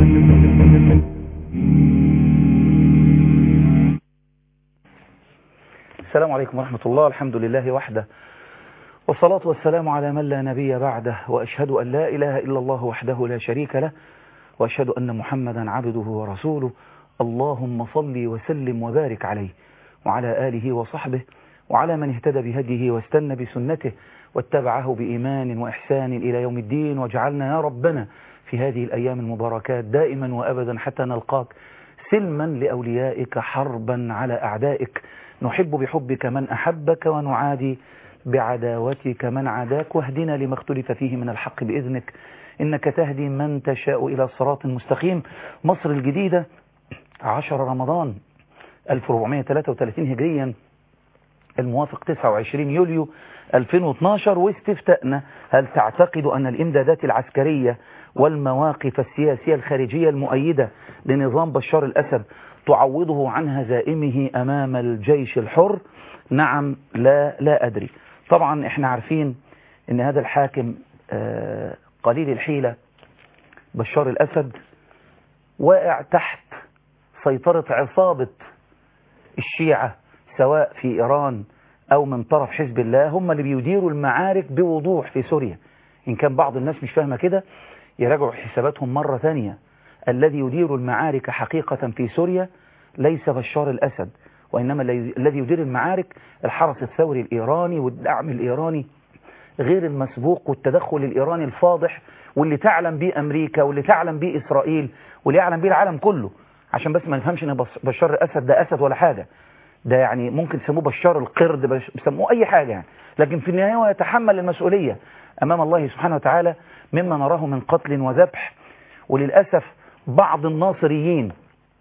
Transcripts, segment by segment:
السلام عليكم ورحمة الله الحمد لله وحده والصلاة والسلام على من لا نبي بعده وأشهد أن لا إله إلا الله وحده لا شريك له وأشهد أن محمدا عبده ورسوله اللهم صل وسلم وبارك عليه وعلى آله وصحبه وعلى من اهتدى بهديه واستنى بسنته واتبعه بإيمان وإحسان إلى يوم الدين واجعلنا يا ربنا في هذه الأيام المباركات دائما وأبدا حتى نلقاك سلما لأوليائك حربا على أعدائك نحب بحبك من أحبك ونعادي بعداوتك من عاداك واهدنا لما اختلف فيه من الحق بإذنك إنك تهدي من تشاء إلى صراط مستقيم مصر الجديدة عشر رمضان 1433 هجريا الموافق 29 يوليو 2012 واستفتاءنا هل تعتقد أن الإمدادات العسكرية والمواقف السياسية الخارجية المؤيدة لنظام بشار الأسد تعوضه عن هزائمه أمام الجيش الحر نعم لا لا أدري طبعا احنا عارفين ان هذا الحاكم قليل الحيلة بشار الأسد واقع تحت سيطرة عصابة الشيعة سواء في إيران أو من طرف حزب الله هم اللي بيديروا المعارك بوضوح في سوريا إن كان بعض الناس مش فاهمة كده يراجعوا حساباتهم مرة ثانية الذي يدير المعارك حقيقة في سوريا ليس بشار الأسد وإنما الذي يدير المعارك الحرس الثوري الإيراني والدعم الإيراني غير المسبوق والتدخل الإيراني الفاضح واللي تعلم به أمريكا واللي تعلم به إسرائيل واللي يعلم به العالم كله عشان بس ما نفهمش ان بشار الأسد ده أسد ولا حاجة ده يعني ممكن يسموه بشار القرد بيسموه أي حاجة يعني لكن في النهاية هو يتحمل المسؤولية أمام الله سبحانه وتعالى مما نراه من قتل وذبح وللأسف بعض الناصريين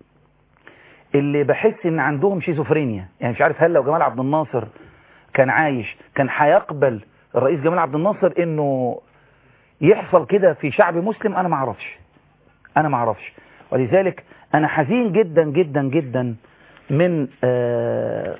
اللي بحس ان عندهم شيزوفرينيا يعني مش عارف هل لو جمال عبد الناصر كان عايش كان هيقبل الرئيس جمال عبد الناصر انه يحصل كده في شعب مسلم انا ما اعرفش انا ما اعرفش ولذلك انا حزين جدا جدا جدا من آه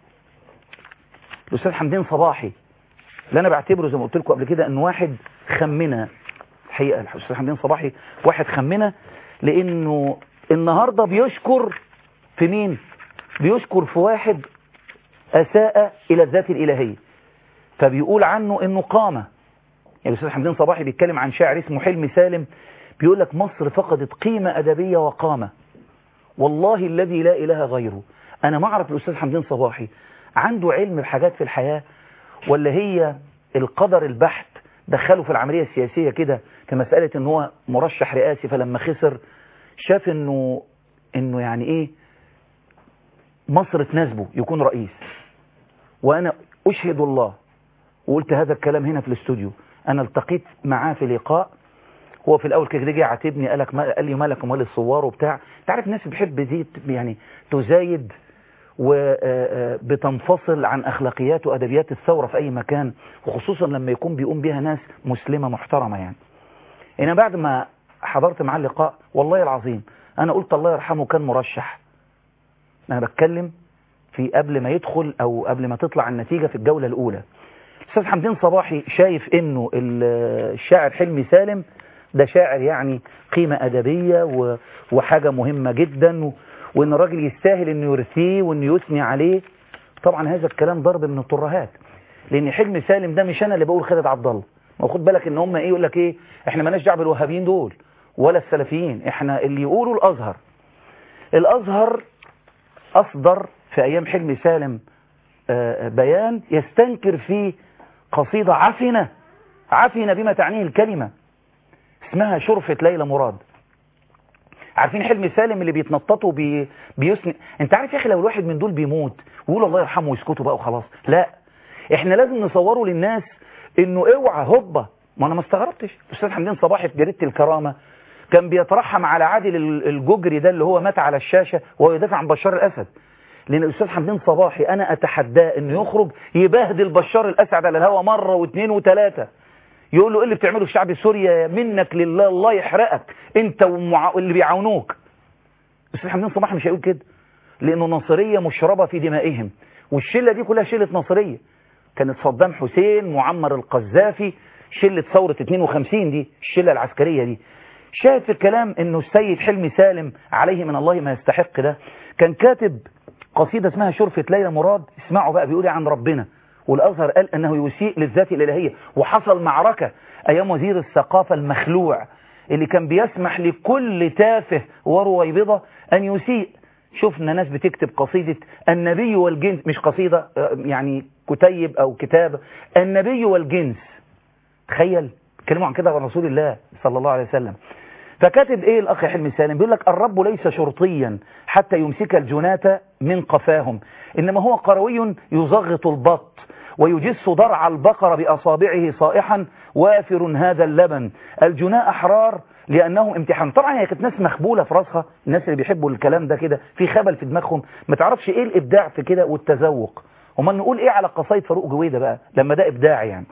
الاستاذ حمدين صباحي اللي انا بعتبره زي ما قلت لكم قبل كده ان واحد خمنا الحقيقه الاستاذ حمدين صباحي واحد خمنا لانه النهارده بيشكر في مين بيشكر في واحد اساء الى الذات الالهيه فبيقول عنه انه قامه يعني الاستاذ حمدين صباحي بيتكلم عن شاعر اسمه حلمي سالم بيقول لك مصر فقدت قيمه ادبيه وقامه والله الذي لا اله غيره انا ما اعرف الاستاذ حمدين صباحي عنده علم بحاجات في الحياه ولا هي القدر البحت دخله في العملية السياسية كده كمسألة ان هو مرشح رئاسي فلما خسر شاف انه انه يعني ايه مصر تناسبه يكون رئيس وانا اشهد الله وقلت هذا الكلام هنا في الاستوديو انا التقيت معاه في لقاء هو في الاول كده جه عاتبني قال لك ما قال لي مالك امال الصوار وبتاع انت عارف الناس بتحب دي يعني تزايد وبتنفصل عن أخلاقيات وأدبيات الثورة في أي مكان وخصوصا لما يكون بيقوم بها ناس مسلمة محترمة يعني أنا بعد ما حضرت معاه اللقاء والله العظيم أنا قلت الله يرحمه كان مرشح أنا بتكلم في قبل ما يدخل أو قبل ما تطلع النتيجة في الجولة الأولى الأستاذ حمدين صباحي شايف إنه الشاعر حلمي سالم ده شاعر يعني قيمة أدبية وحاجة مهمة جدا و وان الراجل يستاهل انه يرثيه وانه يثني عليه طبعا هذا الكلام ضرب من الترهات لان حلمي سالم ده مش انا اللي بقول خالد عبد الله وخد بالك ان هم ايه يقول لك ايه احنا مالناش دعوه بالوهابيين دول ولا السلفيين احنا اللي يقولوا الازهر الازهر اصدر في ايام حلمي سالم بيان يستنكر فيه قصيده عفنه عفنه بما تعنيه الكلمه اسمها شرفه ليلى مراد عارفين حلمي سالم اللي بيتنططوا بي... بيسن انت عارف يا اخي لو الواحد من دول بيموت ويقول الله يرحمه ويسكتوا بقى وخلاص لا احنا لازم نصوره للناس انه اوعى هوبا ما انا ما استغربتش استاذ حمدين صباحي في جريده الكرامه كان بيترحم على عادل الججري ده اللي هو مات على الشاشه وهو يدافع عن بشار الاسد لان الاستاذ حمدين صباحي انا اتحداه انه يخرج يبهدل بشار الاسد على الهوا مره واثنين وثلاثه يقول له ايه اللي بتعمله في شعب سوريا منك لله الله يحرقك انت والمع... اللي بيعاونوك الاستاذ حمدين صباحي مش هيقول كده لانه ناصريه مشربه في دمائهم والشله دي كلها شله ناصريه كانت صدام حسين معمر القذافي شله ثوره 52 دي الشله العسكريه دي شاهد في الكلام انه السيد حلمي سالم عليه من الله ما يستحق ده كان كاتب قصيدة اسمها شرفة ليلى مراد اسمعوا بقى بيقول عن ربنا والأزهر قال أنه يسيء للذات الإلهية وحصل معركة أيام وزير الثقافة المخلوع اللي كان بيسمح لكل تافه ورويبضة أن يسيء شفنا ناس بتكتب قصيدة النبي والجنس مش قصيدة يعني كتيب أو كتاب النبي والجنس تخيل اتكلموا عن كده عن رسول الله صلى الله عليه وسلم فكاتب ايه الاخ حلمي سالم بيقول لك الرب ليس شرطيا حتى يمسك الجناة من قفاهم انما هو قروي يزغط البط ويجس ضرع البقر باصابعه صائحا وافر هذا اللبن الجناء احرار لانهم امتحان طبعا هي كانت ناس مخبوله في راسها الناس اللي بيحبوا الكلام ده كده في خبل في دماغهم ما تعرفش ايه الابداع في كده والتذوق امال نقول ايه على قصايد فاروق جويده بقى لما ده ابداع يعني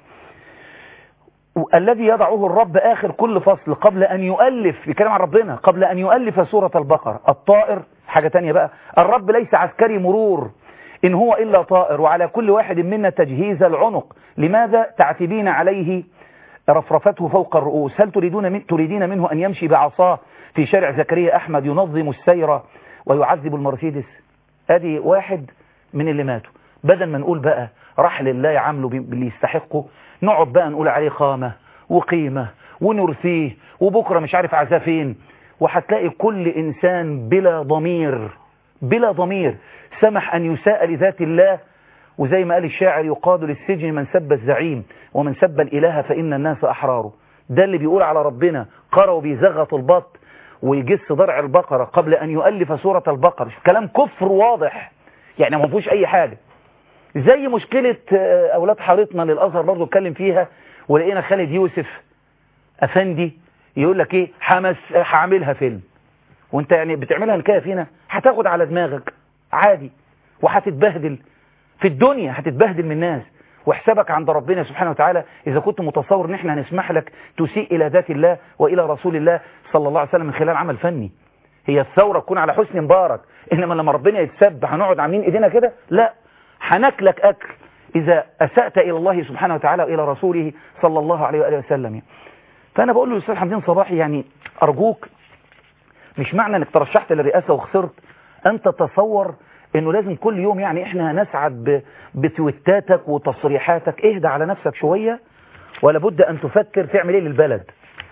الذي يضعه الرب آخر كل فصل قبل أن يؤلف بيتكلم عن ربنا قبل أن يؤلف سورة البقرة الطائر حاجة تانية بقى الرب ليس عسكري مرور إن هو إلا طائر وعلى كل واحد منا تجهيز العنق لماذا تعتبين عليه رفرفته فوق الرؤوس هل تريدون من تريدين منه أن يمشي بعصاه في شارع زكريا أحمد ينظم السير ويعذب المرسيدس ادي واحد من اللي ماتوا بدل ما نقول بقى راح لله عامله باللي يستحقه نقعد بقى نقول عليه قامة وقيمة ونرثيه وبكرة مش عارف عزاه فين وهتلاقي كل إنسان بلا ضمير بلا ضمير سمح أن يساء لذات الله وزي ما قال الشاعر يقاد للسجن من سب الزعيم ومن سب الإله فإن الناس أحرار ده اللي بيقول على ربنا قرأ وبيزغط البط ويجس ضرع البقرة قبل أن يؤلف سورة البقرة كلام كفر واضح يعني ما فيهوش أي حاجة زي مشكلة أولاد حارتنا للأزهر برضو اتكلم فيها ولقينا خالد يوسف أفندي يقول لك إيه حمس هعملها فيلم وانت يعني بتعملها نكاية فينا هتاخد على دماغك عادي وهتتبهدل في الدنيا هتتبهدل من الناس وحسابك عند ربنا سبحانه وتعالى إذا كنت متصور ان احنا هنسمح لك تسيء إلى ذات الله وإلى رسول الله صلى الله عليه وسلم من خلال عمل فني هي الثورة تكون على حسن مبارك إنما لما ربنا يتسب هنقعد عاملين إيدينا كده لا هناكلك أكل إذا أسأت إلى الله سبحانه وتعالى وإلى رسوله صلى الله عليه وآله وسلم فأنا بقول له الأستاذ حمدين صباحي يعني أرجوك مش معنى أنك ترشحت للرئاسة وخسرت أن تتصور أنه لازم كل يوم يعني إحنا نسعد بتويتاتك وتصريحاتك اهدى على نفسك شوية ولا بد أن تفكر تعمل إيه للبلد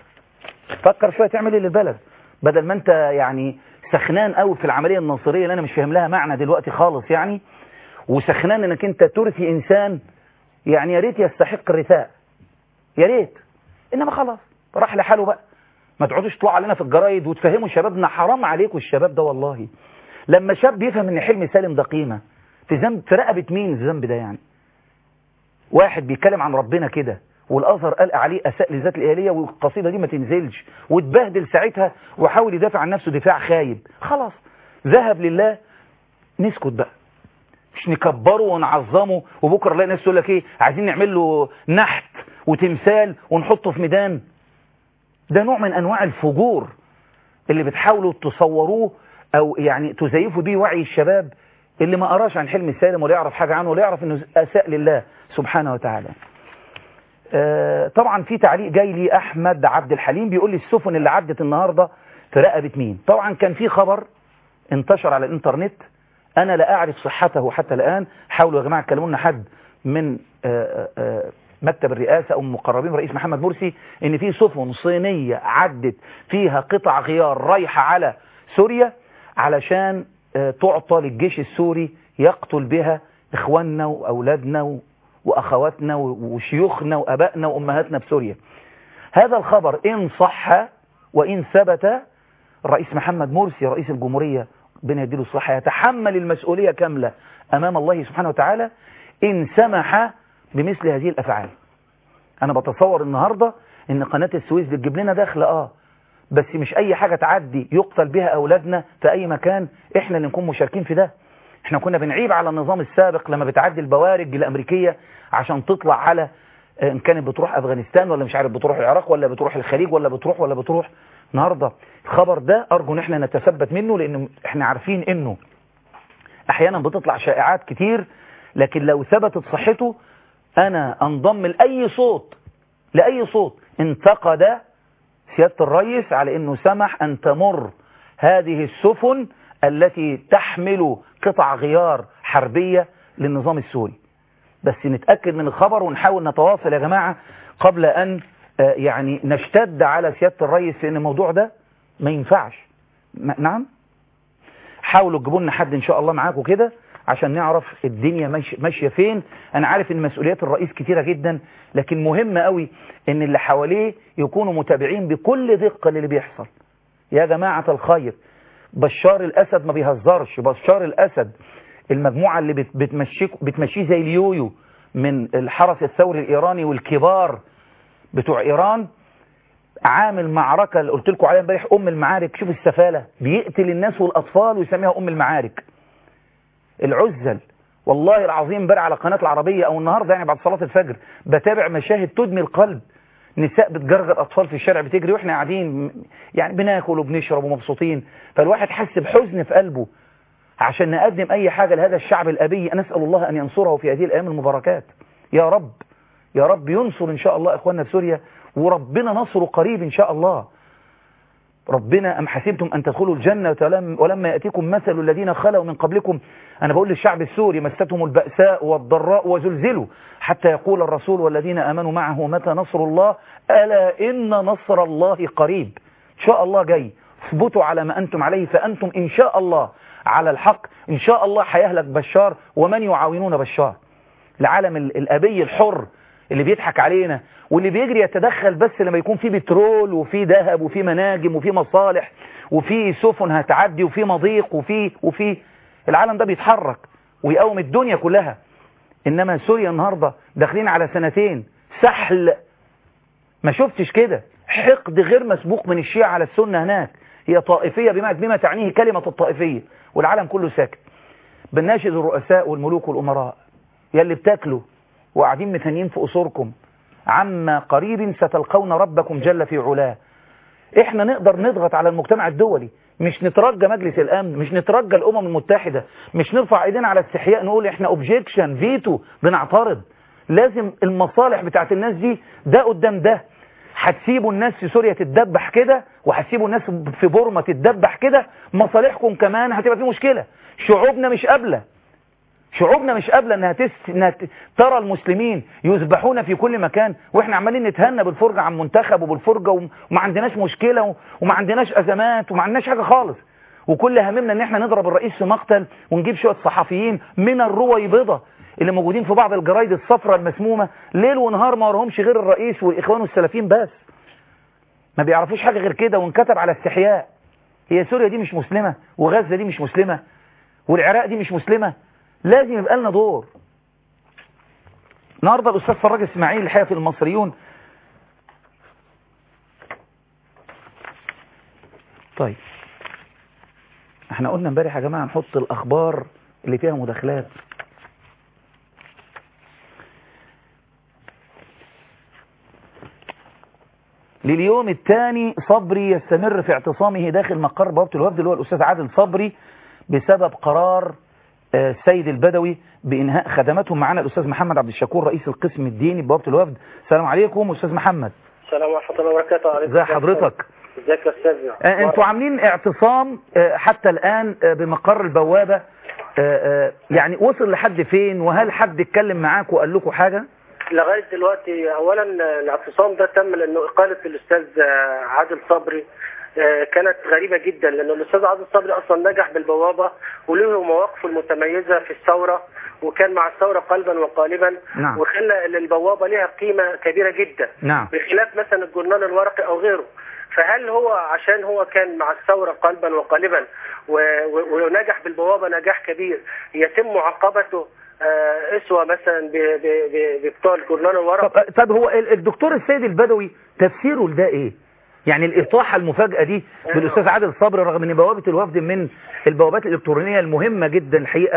فكر شوية تعمل إيه للبلد بدل ما أنت يعني سخنان قوي في العملية الناصرية اللي أنا مش فاهم لها معنى دلوقتي خالص يعني وسخنان انك انت ترثي انسان يعني يا ريت يستحق الرثاء يا ريت انما خلاص راح لحاله بقى ما تقعدوش تطلعوا علينا في الجرايد وتفهموا شبابنا حرام عليكم الشباب ده والله لما شاب يفهم ان حلمي سالم ده قيمه في ذنب في رقبه مين الذنب ده يعني واحد بيتكلم عن ربنا كده والازهر قال عليه اساء لذات الالهيه والقصيده دي ما تنزلش واتبهدل ساعتها وحاول يدافع عن نفسه دفاع خايب خلاص ذهب لله نسكت بقى مش نكبره ونعظمه وبكره نلاقي ناس تقول لك ايه عايزين نعمل له نحت وتمثال ونحطه في ميدان ده نوع من انواع الفجور اللي بتحاولوا تصوروه او يعني تزيفوا بيه وعي الشباب اللي ما قراش عن حلم سالم ولا يعرف حاجه عنه ولا يعرف انه اساء لله سبحانه وتعالى آه طبعا في تعليق جاي لي احمد عبد الحليم بيقول لي السفن اللي عدت النهارده في رقبه مين طبعا كان في خبر انتشر على الانترنت أنا لا أعرف صحته حتى الآن حاولوا يا جماعة تكلمونا حد من آآ آآ مكتب الرئاسة أو مقربين رئيس محمد مرسي إن في سفن صينية عدت فيها قطع غيار رايحة على سوريا علشان تعطى للجيش السوري يقتل بها إخواننا وأولادنا وأخواتنا وشيوخنا وأبائنا وأمهاتنا بسوريا هذا الخبر إن صح وإن ثبت الرئيس محمد مرسي رئيس الجمهورية ربنا يديله الصحة يتحمل المسؤولية كاملة أمام الله سبحانه وتعالى إن سمح بمثل هذه الأفعال أنا بتصور النهاردة إن قناة السويس بتجيب لنا دخل آه بس مش أي حاجة تعدي يقتل بها أولادنا في أي مكان إحنا اللي نكون مشاركين في ده إحنا كنا بنعيب على النظام السابق لما بتعدي البوارج الأمريكية عشان تطلع على إن كانت بتروح أفغانستان ولا مش عارف بتروح العراق ولا بتروح الخليج ولا بتروح ولا بتروح النهاردة الخبر ده أرجو إن احنا نتثبت منه لأن احنا عارفين إنه أحيانا بتطلع شائعات كتير لكن لو ثبتت صحته أنا أنضم لأي صوت لأي صوت انتقد سيادة الرئيس على انه سمح ان تمر هذه السفن التي تحمل قطع غيار حربية للنظام السوري بس نتأكد من الخبر ونحاول نتواصل يا جماعة قبل ان آه، يعني نشتد على سيادة الرئيس لان الموضوع ده ما ينفعش م- نعم حاولوا تجيبوا لنا حد ان شاء الله معاكم كده عشان نعرف الدنيا ماشي- ماشيه فين انا عارف ان مسؤوليات الرئيس كتيره جدا لكن مهم قوي ان اللي حواليه يكونوا متابعين بكل دقه للي بيحصل يا جماعه الخير بشار الاسد ما بيهزرش بشار الاسد المجموعه اللي بت- بتمشيك بتمشيه زي اليويو من الحرس الثوري الايراني والكبار بتوع ايران عامل معركة اللي قلت لكم عليها امبارح أم المعارك شوف السفالة بيقتل الناس والأطفال ويسميها أم المعارك العزل والله العظيم امبارح على قناة العربية أو النهاردة يعني بعد صلاة الفجر بتابع مشاهد تدمي القلب نساء بتجرجر أطفال في الشارع بتجري وإحنا قاعدين يعني بناكل وبنشرب ومبسوطين فالواحد حس بحزن في قلبه عشان نقدم أي حاجة لهذا الشعب الأبي نسأل الله أن ينصره في هذه الأيام المباركات يا رب يا رب ينصر إن شاء الله إخواننا في سوريا وربنا نصره قريب إن شاء الله ربنا أم حسبتم أن تدخلوا الجنة ولم- ولما يأتيكم مثل الذين خلوا من قبلكم أنا بقول للشعب السوري مستهم البأساء والضراء وزلزلوا حتى يقول الرسول والذين آمنوا معه متى نصر الله ألا إن نصر الله قريب إن شاء الله جاي اثبتوا على ما أنتم عليه فأنتم إن شاء الله على الحق إن شاء الله هيهلك بشار ومن يعاونون بشار العالم ال- الأبي الحر اللي بيضحك علينا واللي بيجري يتدخل بس لما يكون في بترول وفي ذهب وفي مناجم وفي مصالح وفي سفن هتعدي وفي مضيق وفي وفي العالم ده بيتحرك ويقوم الدنيا كلها انما سوريا النهارده داخلين على سنتين سحل ما شفتش كده حقد غير مسبوق من الشيعة على السنة هناك هي طائفية بما بما تعنيه كلمة الطائفية والعالم كله ساكت بناشد الرؤساء والملوك والأمراء يلي بتاكلوا وقاعدين مثنيين في قصوركم عما قريب ستلقون ربكم جل في علاه احنا نقدر نضغط على المجتمع الدولي مش نترجى مجلس الامن مش نترجى الامم المتحدة مش نرفع ايدينا على استحياء نقول احنا اوبجيكشن فيتو بنعترض لازم المصالح بتاعت الناس دي ده قدام ده هتسيبوا الناس في سوريا تتدبح كده وهتسيبوا الناس في بورما تتدبح كده مصالحكم كمان هتبقى في مشكلة شعوبنا مش قابله شعوبنا مش قابله انها, تس... إنها ت- ترى المسلمين يذبحون في كل مكان واحنا عمالين نتهنى بالفرجه عن منتخب وبالفرجه وم- وما عندناش مشكله و... وما عندناش ازمات وما عندناش حاجه خالص وكل هممنا ان احنا نضرب الرئيس في مقتل ونجيب شويه صحفيين من الرويبضه اللي موجودين في بعض الجرايد الصفراء المسمومه ليل ونهار ما وراهمش غير الرئيس والاخوان والسلفيين بس ما بيعرفوش حاجه غير كده وانكتب على استحياء هي سوريا دي مش مسلمه وغزه دي مش مسلمه والعراق دي مش مسلمه لازم يبقى لنا دور النهارده الاستاذ فراج اسماعيل الحقيقه في المصريون طيب احنا قلنا امبارح يا جماعه نحط الاخبار اللي فيها مداخلات لليوم الثاني صبري يستمر في اعتصامه داخل مقر بوابه الوفد اللي هو الاستاذ عادل صبري بسبب قرار آه، السيد البدوي بإنهاء خدماتهم معنا الأستاذ محمد عبد الشكور رئيس القسم الديني بوابة الوفد السلام عليكم أستاذ محمد السلام ورحمة الله وبركاته عليكم ازي حضرتك ازيك يا استاذ آه، انتوا عاملين اعتصام آه، حتى الآن آه، بمقر البوابة آه، آه، يعني وصل لحد فين وهل حد اتكلم معاك وقال لكم حاجة لغاية دلوقتي اولا الاعتصام ده تم لانه اقالة الاستاذ آه، عادل صبري آه، كانت غريبة جدا لأن الأستاذ عادل صبري أصلا نجح بالبوابة وله مواقفه المتميزة في الثورة وكان مع الثورة قلبا وقالبا نعم. وخلى إن البوابة لها قيمة كبيرة جدا نعم بخلاف مثلا الجورنال الورقي أو غيره فهل هو عشان هو كان مع الثورة قلبا وقالبا و- و- ونجح بالبوابة نجاح كبير يتم معاقبته آه، اسوة مثلا ب- ب- ب- ببتوع الجورنال الورقي طب, طب هو ال- الدكتور السيد البدوي تفسيره لده ايه يعني الإطاحة المفاجأة دي بالأستاذ عادل صبري رغم ان بوابة الوفد من البوابات الإلكترونية المهمة جدا الحقيقة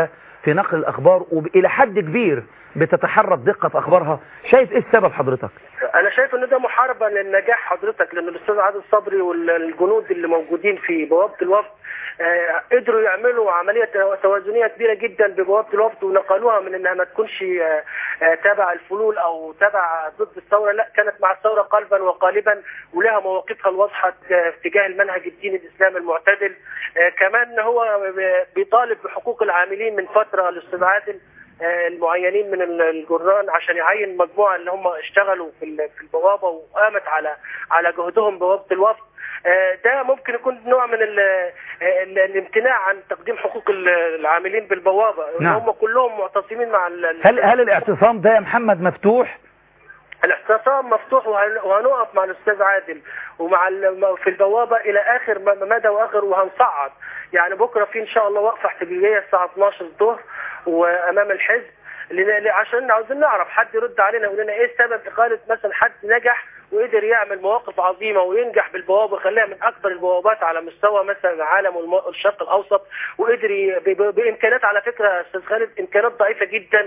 في نقل الأخبار وإلى حد كبير بتتحرى الدقة في أخبارها شايف إيه السبب حضرتك؟ انا شايف ان ده محاربه للنجاح حضرتك لان الاستاذ عادل صبري والجنود اللي موجودين في بوابه الوفد آه، قدروا يعملوا عمليه توازنيه كبيره جدا ببوابه الوفد ونقلوها من انها ما تكونش آه، آه، تبع الفلول او تبع ضد الثوره لا كانت مع الثوره قلبا وقالبا ولها مواقفها الواضحه تجاه المنهج الديني الاسلامي المعتدل آه، كمان هو بيطالب بحقوق العاملين من فتره الاستاذ عادل آه، المعينين من ال- الجران عشان يعين مجموعه اللي هم اشتغلوا في ال- في البوابه وقامت على على جهدهم بوابه الوفد آه، ده ممكن يكون نوع من ال ال الامتناع عن تقديم حقوق ال- العاملين بالبوابه ان نعم. هم كلهم معتصمين مع ال- ال- هل هل الاعتصام ده يا محمد مفتوح؟ الاعتصام مفتوح وهن- وهنقف مع الاستاذ عادل ومع ال- في البوابه الى اخر م- مدى واخر وهنصعد يعني بكره في ان شاء الله وقفه احتجاجيه الساعه 12 الظهر وامام الحزب لن- عشان عاوزين نعرف حد يرد علينا يقول لنا ايه سبب اقاله مثلا حد نجح وقدر يعمل مواقف عظيمه وينجح بالبوابه ويخليها من اكبر البوابات على مستوى مثلا العالم والشرق الاوسط وقدر ي- ب- ب- بامكانات على فكره يا استاذ خالد امكانات ضعيفه جدا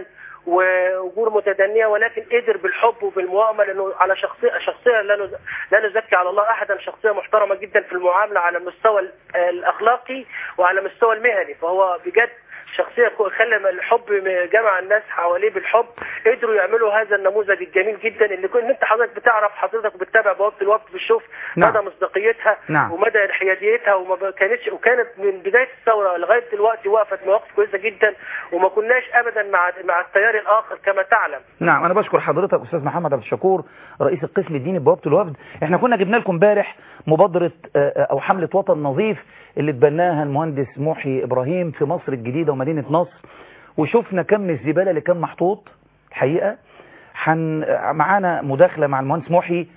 واجور متدنيه ولكن قدر بالحب وبالمؤامره لانه على شخصيه شخصيه لا نز- لا نزكي على الله احدا شخصيه محترمه جدا في المعامله على المستوى ال- الاخلاقي وعلى المستوى المهني فهو بجد شخصيه كو- خلى الحب م- جمع الناس حواليه بالحب قدروا يعملوا هذا النموذج الجميل جدا اللي كنت انت حضرتك بتعرف حضرتك بتتابع بوابه الوقت بتشوف نعم. مدى مصداقيتها نعم. ومدى حياديتها وما ب- كانتش وكانت من بدايه الثوره لغايه دلوقتي وقفت مواقف كويسه جدا وما كناش ابدا مع مع التيار الاخر كما تعلم نعم انا بشكر حضرتك استاذ محمد عبد الشكور رئيس القسم الديني بوابه الوفد احنا كنا جبنا لكم امبارح مبادره آه، آه، او حمله وطن نظيف اللي اتبناها المهندس محي ابراهيم في مصر الجديده ومدينه نصر وشفنا كم الزباله اللي كان محطوط الحقيقه حن آه، معانا مداخله مع المهندس محي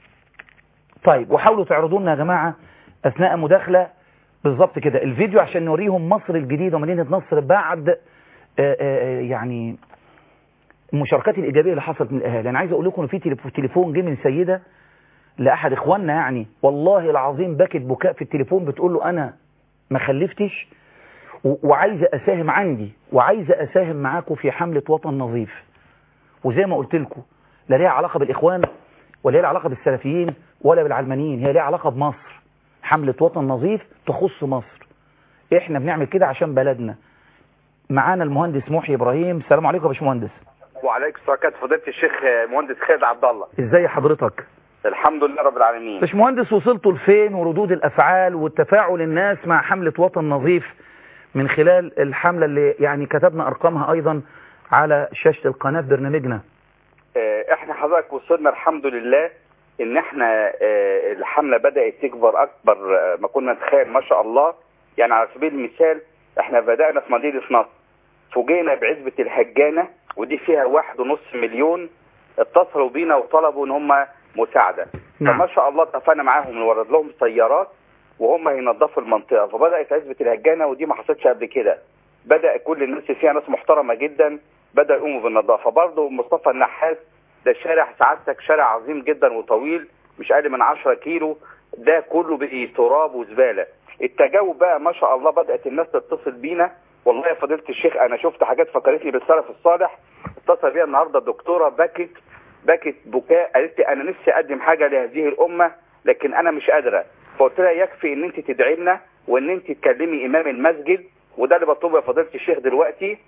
طيب وحاولوا تعرضوا لنا يا جماعه اثناء مداخله بالظبط كده الفيديو عشان نوريهم مصر الجديده ومدينه نصر بعد آه، آه، آه، يعني المشاركات الإيجابية اللي حصلت من الأهالي أنا عايز أقول لكم إن في تليفون- تليفون جه من سيدة لأحد إخواننا يعني والله العظيم بكت بكاء في التليفون بتقول له أنا ما خلفتش و- وعايزة أساهم عندي وعايزة أساهم معاكم في حملة وطن نظيف وزي ما قلت لكم لا ليها علاقة بالإخوان ولا ليها علاقة بالسلفيين ولا بالعلمانيين هي ليها علاقة بمصر حملة وطن نظيف تخص مصر إحنا بنعمل كده عشان بلدنا معانا المهندس محي إبراهيم السلام عليكم يا باشمهندس وعليكم السلام كانت فضيله الشيخ مهندس خالد عبد الله ازاي حضرتك الحمد لله رب العالمين باشمهندس وصلتوا لفين وردود الافعال والتفاعل الناس مع حملة وطن نظيف من خلال الحملة اللي يعني كتبنا ارقامها ايضا على شاشة القناة في برنامجنا آه، احنا حضرتك وصلنا الحمد لله ان احنا آه، الحمله بدات تكبر اكبر آه، ما كنا نتخيل ما شاء الله يعني على سبيل المثال احنا بدانا في مدينه نصر فوجئنا بعزبه الهجانه ودي فيها واحد ونص مليون اتصلوا بينا وطلبوا ان هم مساعده نعم. فما شاء الله اتفقنا معاهم نورد لهم سيارات وهم هينظفوا المنطقه فبدات عزبه الهجانه ودي ما حصلتش قبل كده بدا كل الناس اللي فيها ناس محترمه جدا بدا يقوموا بالنظافه برضه مصطفى النحاس ده شارع سعادتك شارع عظيم جدا وطويل مش اقل من 10 كيلو ده كله بقي تراب وزباله التجاوب بقى ما شاء الله بدات الناس تتصل بينا والله يا فضيله الشيخ انا شفت حاجات فكرتني بالسلف الصالح اتصل بيا النهارده الدكتوره بكت بكت بكاء قالت لي انا نفسي اقدم حاجه لهذه الامه لكن انا مش قادره فقلت لها يكفي ان انت تدعي لنا وان انت تكلمي امام المسجد وده اللي بطلبه يا فضيله الشيخ دلوقتي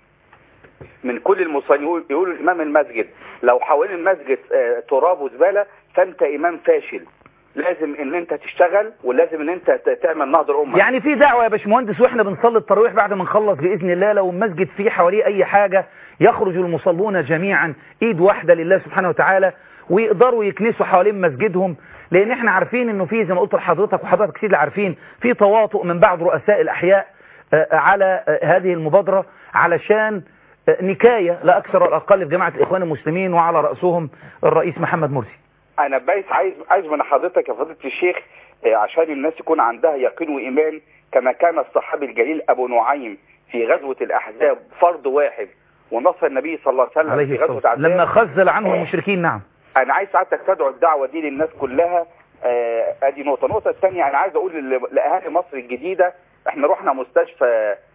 من كل المصلين يقول- يقولوا الامام المسجد لو حوالين المسجد آه، تراب وزباله فانت امام فاشل لازم ان انت تشتغل ولازم ان انت ت- تعمل نهضه الامه يعني في دعوة يا باشمهندس واحنا بنصلي التراويح بعد ما نخلص بإذن الله لو المسجد فيه حواليه أي حاجة يخرج المصلون جميعا إيد واحدة لله سبحانه وتعالى ويقدروا يكنسوا حوالين مسجدهم لأن احنا عارفين إنه في زي ما قلت لحضرتك وحضرتك كتير اللي عارفين في تواطؤ من بعض رؤساء الأحياء آه، على آه، هذه المبادرة علشان آه، نكاية لا أكثر ولا أقل في جماعة الإخوان المسلمين وعلى رأسهم الرئيس محمد مرسي انا بس عايز عايز من حضرتك يا فضيله الشيخ آه، عشان الناس يكون عندها يقين وايمان كما كان الصحابي الجليل ابو نعيم في غزوه الاحزاب فرد واحد ونصر النبي صلى الله عليه وسلم عليه في الصلاة غزوه والسلام الاحزاب لما خذل عنه المشركين نعم انا عايز سعادتك تدعو الدعوه دي للناس كلها آه، ادي نقطه النقطه الثانيه انا عايز اقول لل- لاهالي مصر الجديده احنا رحنا مستشفى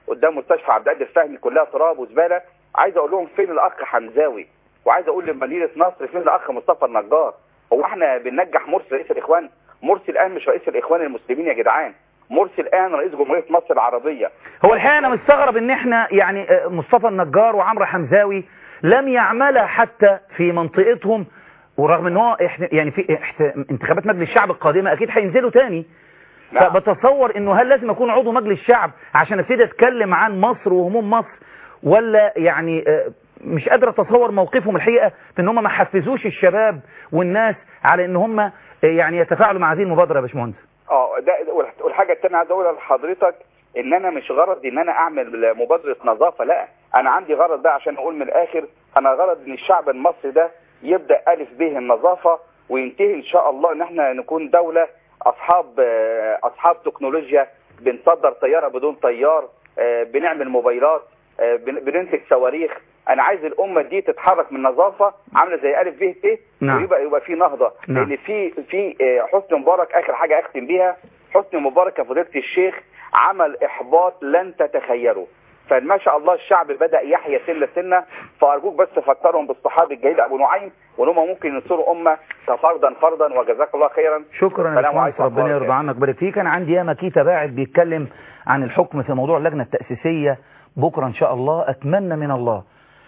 قدام مستشفى عبد القادر فهمي كلها تراب وزباله عايز اقول لهم فين الاخ حمزاوي وعايز اقول لمدينه نصر فين الاخ مصطفى النجار هو احنا بننجح مرسي رئيس الاخوان مرسي الان مش رئيس الاخوان المسلمين يا جدعان مرسي الان رئيس جمهوريه مصر العربيه هو الحقيقه انا مستغرب ان احنا يعني آه، مصطفى النجار وعمرو حمزاوي لم يعملا حتى في منطقتهم ورغم ان هو إحنا- يعني في إحت- انتخابات مجلس الشعب القادمه اكيد هينزلوا تاني نعم. فبتصور انه هل لازم اكون عضو مجلس الشعب عشان ابتدي اتكلم عن مصر وهموم مصر ولا يعني آه، مش قادر اتصور موقفهم الحقيقه في ان هم ما حفزوش الشباب والناس على ان هم آه، يعني يتفاعلوا مع هذه المبادره يا باشمهندس اه ده والح- والحاجه الثانيه عايز اقولها لحضرتك ان انا مش غرضي ان انا اعمل مبادره نظافه لا انا عندي غرض ده عشان اقول من الاخر انا غرض ان الشعب المصري ده يبدا الف به النظافه وينتهي ان شاء الله ان احنا نكون دوله اصحاب آه، اصحاب تكنولوجيا بنصدر طياره بدون طيار آه، بنعمل موبايلات آه، بن- بننتج صواريخ انا عايز الامه دي تتحرك من نظافه عامله زي الف ب ت نعم. ويبقى يبقى في نهضه نعم. لان في في آه، حسني مبارك اخر حاجه اختم بيها حسني مبارك يا فضيله الشيخ عمل احباط لن تتخيله فما شاء الله الشعب بدا يحيا سنه سنه فارجوك بس فكرهم بالصحابي الجليل ابو نعيم وان هم ممكن ينصروا امه فردا فردا وجزاك الله خيرا شكرا يا السلام باشمهندس عليكم ربنا ورحمة الله يرضى عنك بارك فيك انا عندي ياما كيتا باعت بيتكلم عن الحكم في موضوع اللجنه التاسيسيه بكره ان شاء الله اتمنى من الله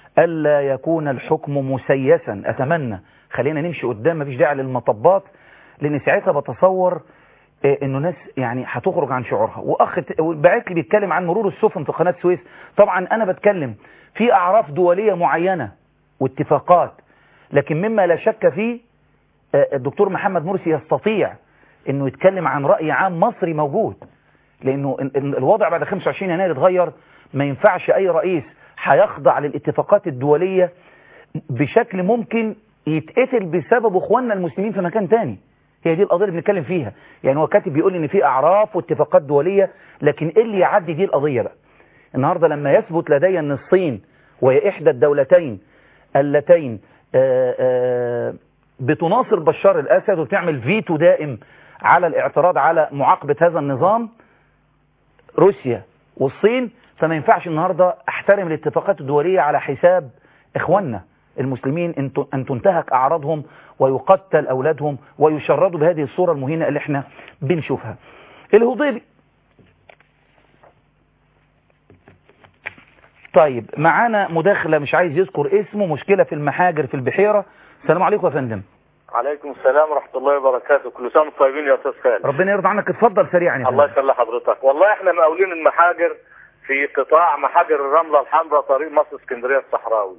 الا يكون الحكم مسيسا اتمنى خلينا نمشي قدام مفيش داعي للمطبات لان ساعتها بتصور آه، انه ناس يعني هتخرج عن شعورها واخ ت- باعت لي بيتكلم عن مرور السفن في قناه سويس طبعا انا بتكلم في اعراف دوليه معينه واتفاقات لكن مما لا شك فيه آه، الدكتور محمد مرسي يستطيع انه يتكلم عن رأي عام مصري موجود لانه ال- ال- الوضع بعد 25 يناير اتغير ما ينفعش اي رئيس هيخضع للاتفاقات الدولية بشكل ممكن يتقتل بسبب اخواننا المسلمين في مكان تاني هي دي القضية اللي بنتكلم فيها يعني هو كاتب بيقول ان في اعراف واتفاقات دولية لكن ايه اللي يعدي دي القضية بقى النهاردة لما يثبت لدي ان الصين وهي احدى الدولتين اللتين آه، آه، بتناصر بشار الأسد وبتعمل فيتو دائم على الاعتراض على معاقبة هذا النظام روسيا والصين فما ينفعش النهاردة احترم الاتفاقات الدولية على حساب اخواننا المسلمين ان ت- ان تنتهك اعراضهم ويقتل اولادهم ويشردوا بهذه الصورة المهينة اللي احنا بنشوفها الهضيبي طيب معانا مداخلة مش عايز يذكر اسمه مشكلة في المحاجر في البحيرة السلام عليكم يا فندم عليكم السلام ورحمة الله وبركاته كل سنة وانتم طيبين يا أستاذ خالد ربنا يرضى عنك اتفضل سريعا يا الله فندم يخلي حضرتك والله احنا مقاولين المحاجر في قطاع محاجر الرملة الحمراء طريق مصر اسكندرية الصحراوي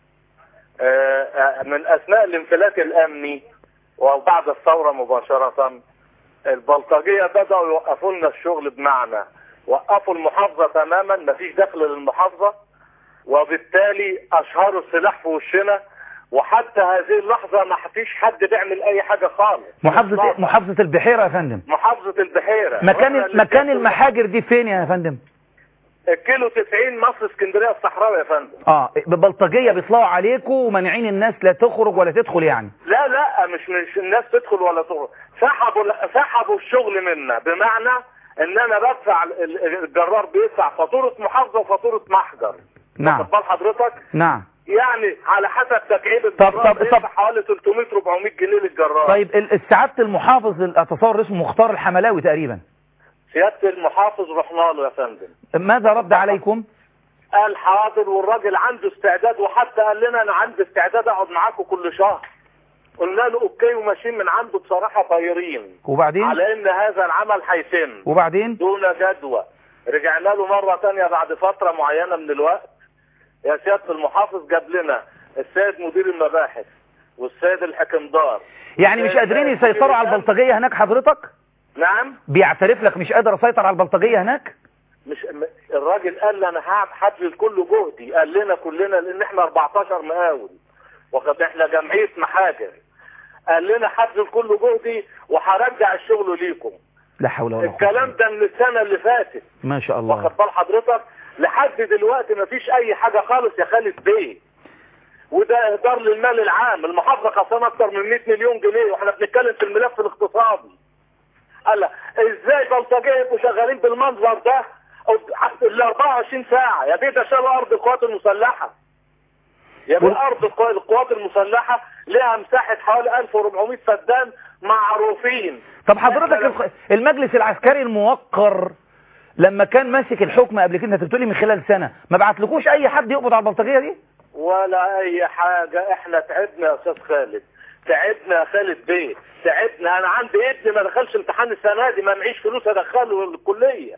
آه، آه، من أثناء الانفلات الأمني وبعد الثورة مباشرة البلطجية بدأوا يوقفوا لنا الشغل بمعنى وقفوا المحافظة تماما مفيش دخل للمحافظة وبالتالي أشهروا السلاح في وشنا وحتى هذه اللحظة ما فيش حد بيعمل أي حاجة خالص محافظة إيه؟ محافظة البحيرة يا فندم محافظة البحيرة مكان وإحنا اللي مكان بناكل المحاجر دي فين يا فندم الكيلو 90 مصر اسكندرية الصحراوي يا فندم اه ببلطجية بيطلعوا عليكم ومانعين الناس لا تخرج ولا تدخل يعني لا لا مش مش الناس تدخل ولا تخرج سحبوا سحبوا الشغل منا بمعنى ان انا بدفع ال- ال- الجرار بيدفع فاتورة محافظة وفاتورة محجر نعم واخد بال حضرتك نعم يعني على حسب تكعيب طب- الجرار طب- بيدفع طب- حوالي 300 400 جنيه للجرار طيب ال- السعادة المحافظ اتصور اسمه مختار الحملاوي تقريبا سيادة المحافظ رحنا له يا فندم ماذا رد عليكم قال حاضر والراجل عنده استعداد وحتى قال لنا انا عندي استعداد اقعد معاكم كل شهر قلنا له اوكي وماشيين من عنده بصراحه طايرين وبعدين على ان هذا العمل هيتم وبعدين دون جدوى رجعنا له مره تانية بعد فتره معينه من الوقت يا سياده المحافظ جاب لنا السيد مدير المباحث والسيد الحكمدار يعني مش قادرين يسيطروا على البلطجية هناك حضرتك نعم بيعترف لك مش قادر اسيطر على البلطجية هناك مش م- الراجل قال لي انا هعمل هبذل كل جهدي قال لنا كلنا لان احنا 14 مقاول واخد احنا جمعيه محاجر قال لنا هبذل كل جهدي وهرجع الشغل ليكم لا حول ولا قوة الكلام ده من السنه اللي فاتت ما شاء الله واخد بال حضرتك لحد دلوقتي مفيش اي حاجه خالص يا خالد بيه وده اهدار للمال العام المحافظه خسرانه اكتر من 100 مليون جنيه واحنا بنتكلم في الملف الاقتصادي قال لك ازاي بلطجيه يبقوا شغالين بالمنظر ده ال 24 ساعه يا بيه ده شالوا ارض القوات المسلحه يا بيه وال- ارض القوا- القوات المسلحه لها مساحه حوالي 1400 فدان معروفين طب حضرتك إحنا الخ- المجلس العسكري الموقر لما كان ماسك الحكم قبل كده انت بتقولي من خلال سنة ما بعتلكوش اي حد يقبض على البلطجية دي ولا اي حاجة احنا تعبنا يا استاذ خالد تعبنا يا خالد بيه تعبنا انا عندي ابني ما دخلش امتحان السنة دي ما معيش فلوس ادخله الكلية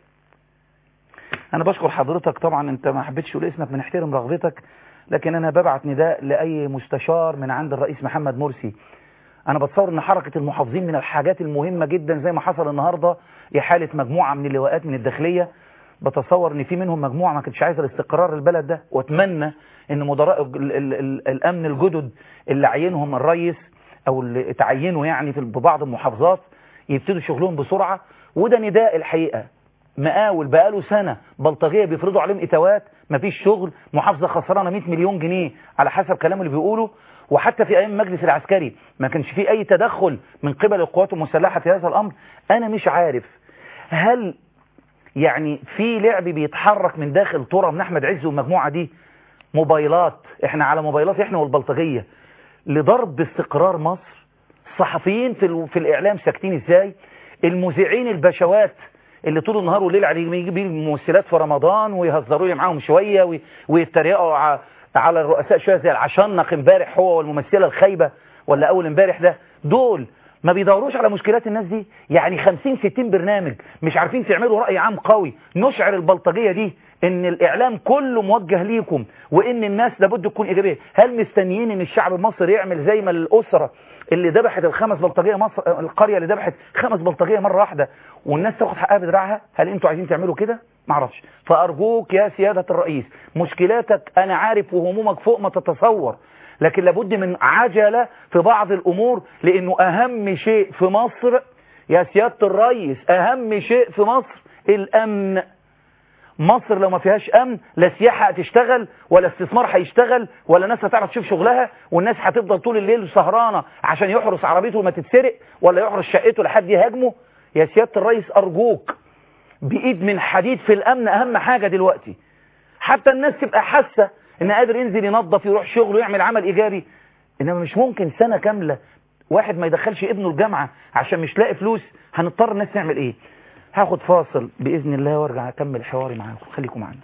انا بشكر حضرتك طبعا انت ما حبيتش تقول اسمك بنحترم رغبتك لكن انا ببعت نداء لاي مستشار من عند الرئيس محمد مرسي انا بتصور ان حركة المحافظين من الحاجات المهمة جدا زي ما حصل النهاردة احالة مجموعة من اللواءات من الداخلية بتصور ان في منهم مجموعة ما كانتش عايزة الاستقرار البلد ده واتمنى ان مدراء ال ال ال الامن الجدد اللي عينهم الرئيس او اللي اتعينوا يعني في ببعض المحافظات يبتدوا شغلهم بسرعة وده نداء الحقيقة مقاول بقاله سنة بلطجية بيفرضوا عليهم إتاوات مفيش شغل محافظة خسرانة 100 مليون جنيه على حسب كلام اللي بيقولوا وحتى في أيام المجلس العسكري ما كانش فيه أي تدخل من قبل القوات المسلحة في هذا الأمر أنا مش عارف هل يعني في لعب بيتحرك من داخل طرى من أحمد عز والمجموعة دي موبايلات احنا على موبايلات احنا والبلطجية لضرب استقرار مصر الصحفيين في, ال... في الإعلام ساكتين ازاي المذيعين البشوات اللي طول النهار والليل على يجيب الممثلات في رمضان ويهزروا لي معاهم شوية وي... ويتريقوا ع... على الرؤساء شوية زي العشنق امبارح هو والممثلة الخايبة ولا أول امبارح ده دول ما بيدوروش على مشكلات الناس دي يعني 50 60 برنامج مش عارفين تعملوا رأي عام قوي نشعر البلطجية دي ان الاعلام كله موجه ليكم وان الناس لابد تكون ايجابيه هل مستنيين ان الشعب المصري يعمل زي ما الاسره اللي ذبحت الخمس بلطجيه مصر القريه اللي ذبحت خمس بلطجيه مره واحده والناس تاخد حقها بدراعها هل انتوا عايزين تعملوا كده معرفش فارجوك يا سياده الرئيس مشكلاتك انا عارف وهمومك فوق ما تتصور لكن لابد من عجله في بعض الامور لانه اهم شيء في مصر يا سياده الرئيس اهم شيء في مصر الامن مصر لو ما فيهاش امن لا سياحه هتشتغل ولا استثمار هيشتغل ولا ناس هتعرف تشوف شغلها والناس هتفضل طول الليل سهرانه عشان يحرس عربيته وما تتسرق ولا يحرس شقته لحد يهاجمه يا سياده الرئيس ارجوك بايد من حديد في الامن اهم حاجه دلوقتي حتى الناس تبقى حاسه ان قادر ينزل ينظف يروح شغله يعمل عمل ايجابي انما مش ممكن سنه كامله واحد ما يدخلش ابنه الجامعه عشان مش لاقي فلوس هنضطر الناس نعمل ايه هاخد فاصل بإذن الله وارجع أكمل حواري معاكم خليكم معنا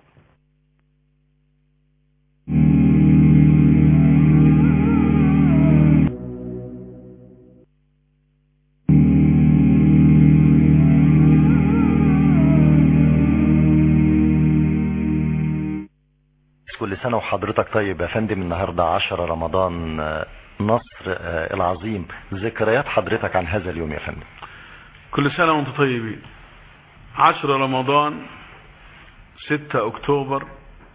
كل سنة وحضرتك طيب يا فندم النهاردة عشرة رمضان نصر العظيم ذكريات حضرتك عن هذا اليوم يا فندم كل سنة وانتم طيبين عشر رمضان ستة اكتوبر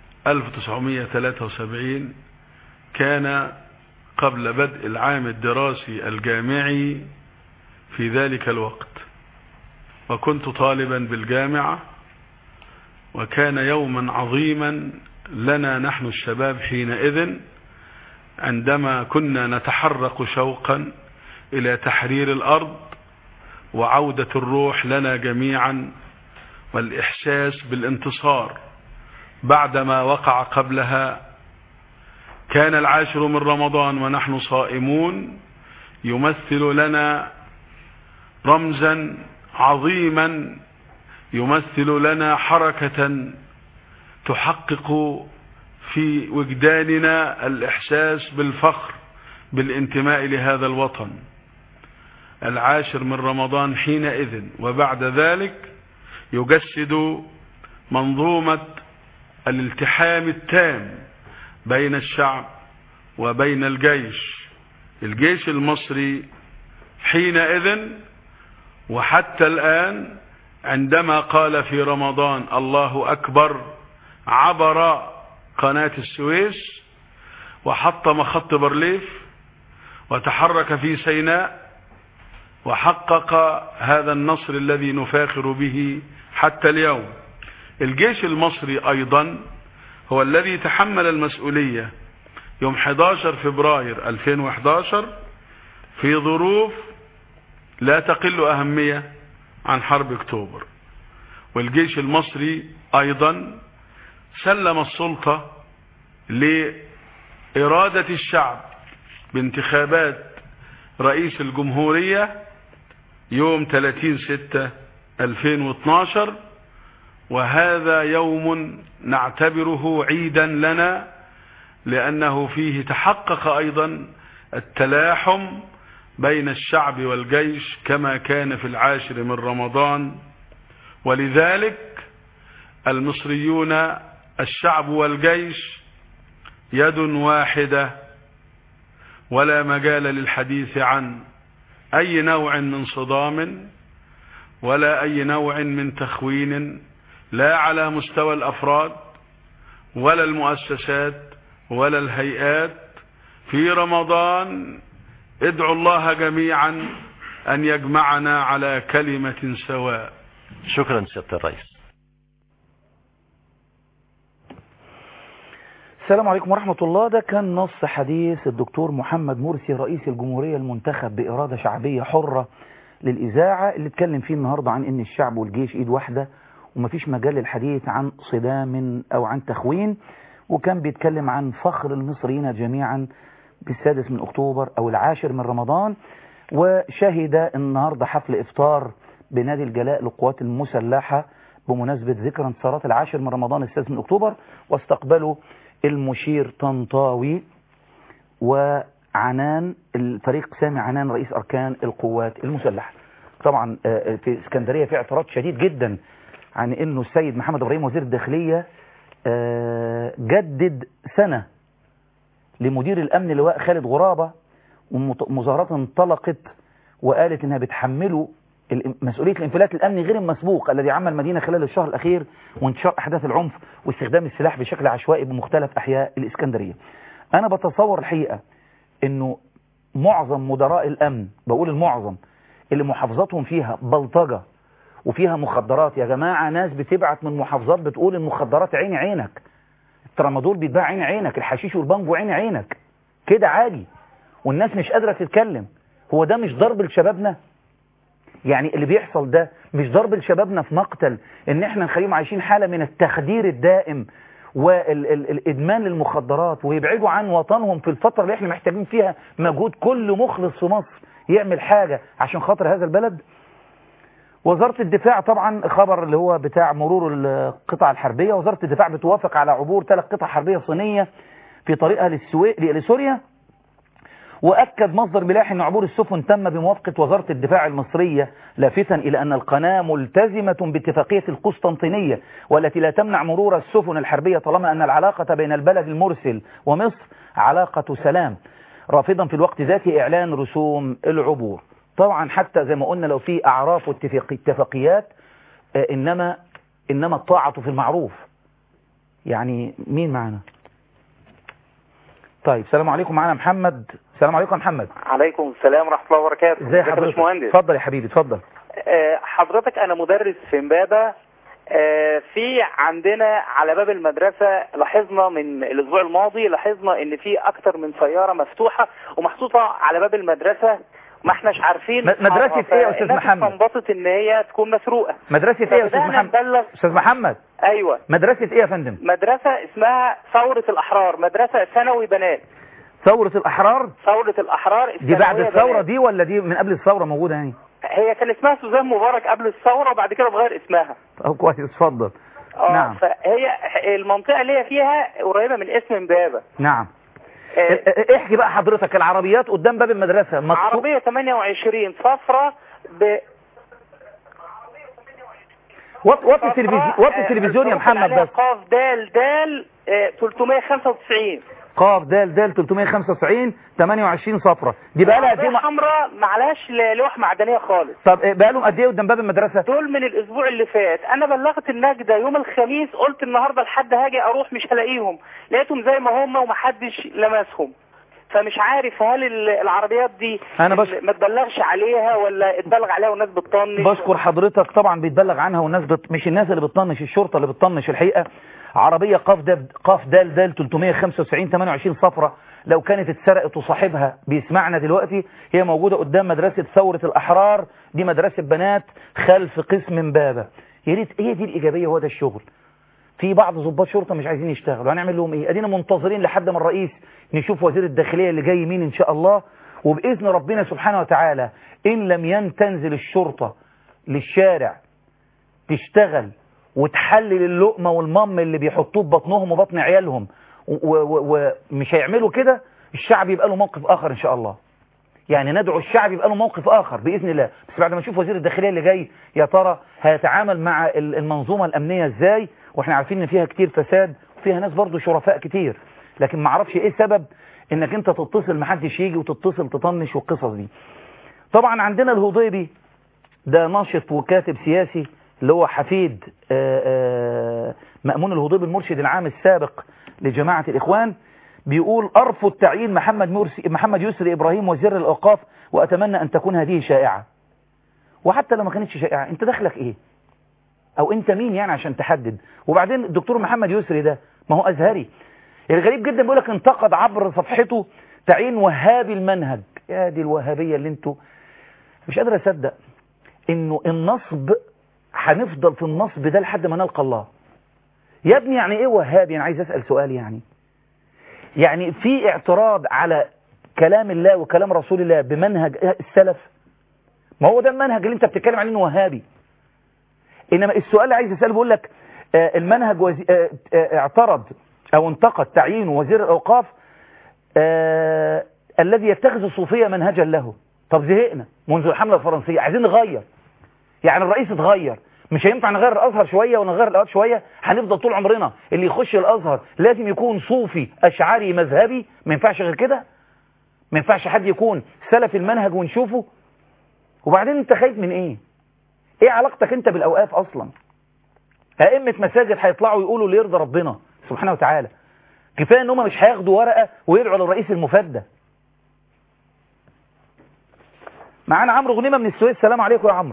1973 كان قبل بدء العام الدراسي الجامعي في ذلك الوقت وكنت طالبا بالجامعة وكان يوما عظيما لنا نحن الشباب حينئذ عندما كنا نتحرك شوقا إلى تحرير الأرض وعودة الروح لنا جميعا والإحساس بالانتصار بعدما وقع قبلها كان العاشر من رمضان ونحن صائمون يمثل لنا رمزا عظيما يمثل لنا حركة تحقق في وجداننا الإحساس بالفخر بالانتماء لهذا الوطن العاشر من رمضان حينئذ وبعد ذلك يجسد منظومة الالتحام التام بين الشعب وبين الجيش الجيش المصري حينئذ وحتى الآن عندما قال في رمضان الله أكبر عبر قناة السويس وحطم خط برليف وتحرك في سيناء وحقق هذا النصر الذي نفاخر به حتى اليوم الجيش المصري أيضا هو الذي تحمل المسؤولية يوم 11 فبراير 2011 في ظروف لا تقل أهمية عن حرب اكتوبر والجيش المصري أيضا سلم السلطة لإرادة الشعب بانتخابات رئيس الجمهورية يوم 30 6 2012 وهذا يوم نعتبره عيدا لنا لأنه فيه تحقق أيضا التلاحم بين الشعب والجيش كما كان في العاشر من رمضان ولذلك المصريون الشعب والجيش يد واحدة ولا مجال للحديث عن أي نوع من صدام ولا أي نوع من تخوين لا على مستوى الأفراد ولا المؤسسات ولا الهيئات في رمضان ادعوا الله جميعا أن يجمعنا على كلمة سواء شكرا سيادة الرئيس السلام عليكم ورحمة الله ده كان نص حديث الدكتور محمد مرسي رئيس الجمهورية المنتخب بإرادة شعبية حرة للإذاعة اللي اتكلم فيه النهاردة عن إن الشعب والجيش إيد واحدة ومفيش مجال للحديث عن صدام أو عن تخوين وكان بيتكلم عن فخر المصريين جميعا بالسادس من أكتوبر أو العاشر من رمضان وشهد النهاردة حفل إفطار بنادي الجلاء للقوات المسلحة بمناسبة ذكرى انتصارات العاشر من رمضان السادس من أكتوبر واستقبلوا المشير طنطاوي وعنان الفريق سامي عنان رئيس أركان القوات المسلحة طبعا في اسكندرية في اعتراض شديد جدا عن انه السيد محمد ابراهيم وزير الداخلية جدد سنة لمدير الامن لواء خالد غرابة ومظاهرات انطلقت وقالت انها بتحمله مسؤولية الانفلات الامني غير المسبوق الذي عمل المدينة خلال الشهر الاخير وانتشار احداث العنف واستخدام السلاح بشكل عشوائي بمختلف احياء الاسكندرية انا بتصور الحقيقة انه معظم مدراء الامن بقول المعظم اللي محافظاتهم فيها بلطجة وفيها مخدرات يا جماعة ناس بتبعت من محافظات بتقول المخدرات عين عينك الترامادول بيتباع عين عينك الحشيش والبانجو عين عينك كده عادي والناس مش قادرة تتكلم هو ده مش ضرب لشبابنا يعني اللي بيحصل ده مش ضرب لشبابنا في مقتل ان احنا نخليهم عايشين حالة من التخدير الدائم والادمان للمخدرات ويبعدوا عن وطنهم في الفترة اللي احنا محتاجين فيها مجهود كل مخلص في مصر يعمل حاجة عشان خاطر هذا البلد وزارة الدفاع طبعا خبر اللي هو بتاع مرور القطع الحربية وزارة الدفاع بتوافق على عبور ثلاث قطع حربية صينية في طريقها للسوي... لسوريا وأكد مصدر ملاحي أن عبور السفن تم بموافقة وزارة الدفاع المصرية لافتا إلى أن القناة ملتزمة باتفاقية القسطنطينية والتي لا تمنع مرور السفن الحربية طالما أن العلاقة بين البلد المرسل ومصر علاقة سلام رافضا في الوقت ذاته إعلان رسوم العبور طبعا حتى زي ما قلنا لو في أعراف واتفاقيات إنما إنما الطاعة في المعروف يعني مين معنا طيب السلام عليكم معنا محمد السلام عليكم يا محمد عليكم السلام ورحمة الله وبركاته ازي حضرتك مهندس اتفضل يا حبيبي اتفضل أه حضرتك انا مدرس في امبابة أه في عندنا على باب المدرسة لاحظنا من الاسبوع الماضي لاحظنا ان في اكتر من سيارة مفتوحة ومحطوطة على باب المدرسة ما احناش عارفين مدرسة ايه يا استاذ محمد انبسط ان هي تكون مسروقة مدرسة ايه يا استاذ محمد نبلغ استاذ محمد ايوه مدرسة ايه يا فندم مدرسة اسمها ثورة الاحرار مدرسة ثانوي بنات ثورة الاحرار ثورة الاحرار دي بعد الثانوية الثورة بنات. دي ولا دي من قبل الثورة موجودة يعني هي كان اسمها سوزان مبارك قبل الثورة وبعد كده اتغير اسمها اه كويس اتفضل اه نعم. فهي المنطقة اللي هي فيها قريبة من اسم امبابة نعم آه، اه- اه- احكي بقى حضرتك العربيات قدام باب المدرسة مكتوب عربية 28 صفرة ب وط- وطي التلفزيون وطي آه، التلفزيون يا مكتوب محمد عليها بس قاف دال دال آه، 395 قاف دال دال 395 28 صفرة دي بقى لها قد ايه عربية م- حمراء معلهاش ل- لوح معدنية خالص طب اه، بقى لهم قد ايه قدام باب المدرسة دول من الاسبوع اللي فات انا بلغت النجدة يوم الخميس قلت النهاردة لحد هاجي اروح مش هلاقيهم لقيتهم زي ما هم ومحدش لمسهم فمش عارف هل ال- العربيات دي أنا بش- ما تبلغش عليها ولا اتبلغ عليها والناس بتطنش بشكر حضرتك طبعا بيتبلغ عنها والناس بت... مش الناس اللي بتطنش الشرطة اللي بتطنش الحقيقة عربية قاف دال قاف دال دال 395 28 صفرة لو كانت اتسرقت وصاحبها بيسمعنا دلوقتي هي موجودة قدام مدرسة ثورة الأحرار دي مدرسة بنات خلف قسم امبابة يا ريت هي دي الايجابيه هو ده الشغل في بعض ضباط شرطه مش عايزين يشتغلوا هنعمل لهم ايه ادينا منتظرين لحد ما الرئيس نشوف وزير الداخليه اللي جاي مين ان شاء الله وباذن ربنا سبحانه وتعالى ان لم ين تنزل الشرطه للشارع تشتغل وتحلل اللقمه والمم اللي بيحطوه في بطنهم وبطن عيالهم ومش هيعملوا كده الشعب يبقى له موقف اخر ان شاء الله يعني ندعو الشعب يبقى له موقف اخر باذن الله بس بعد ما نشوف وزير الداخليه اللي جاي يا ترى هيتعامل مع المنظومه الامنيه ازاي واحنا عارفين ان فيها كتير فساد وفيها ناس برضو شرفاء كتير لكن ما اعرفش ايه سبب انك انت تتصل محدش يجي وتتصل تطنش والقصص دي طبعا عندنا الهضيبي ده ناشط وكاتب سياسي اللي هو حفيد آآ آآ مأمون الهضيبي المرشد العام السابق لجماعة الإخوان بيقول أرفض تعيين محمد مرسي محمد يسري إبراهيم وزير الأوقاف وأتمنى أن تكون هذه شائعة وحتى لو ما كانتش شائعة أنت دخلك إيه أو أنت مين يعني عشان تحدد وبعدين الدكتور محمد يسري ده ما هو أزهري الغريب جدا بيقول لك انتقد عبر صفحته تعيين وهابي المنهج يا دي الوهابية اللي انتوا مش قادر أصدق إنه النصب هنفضل في النصب ده لحد ما نلقى الله يا ابني يعني ايه وهابي انا عايز اسال سؤال يعني يعني في اعتراض على كلام الله وكلام رسول الله بمنهج السلف ما هو ده المنهج اللي انت بتتكلم عليه انه وهابي انما السؤال اللي عايز اساله بيقول لك آه المنهج وزي... آه آه اعترض او انتقد تعيين وزير الاوقاف الذي يتخذ الصوفيه منهجا له طب زهقنا منذ الحمله الفرنسيه عايزين نغير يعني الرئيس اتغير مش هينفع نغير الازهر شويه ونغير الاوقات شويه هنفضل طول عمرنا اللي يخش الازهر لازم يكون صوفي اشعري مذهبي ما ينفعش غير كده ما ينفعش حد يكون سلف المنهج ونشوفه وبعدين انت خايف من ايه ايه علاقتك انت بالاوقاف اصلا ائمه مساجد هيطلعوا يقولوا اللي يرضى ربنا سبحانه وتعالى كفايه ان هم مش هياخدوا ورقه ويدعوا للرئيس المفدى معانا عمرو غنيمه من السويس السلام عليكم يا عمرو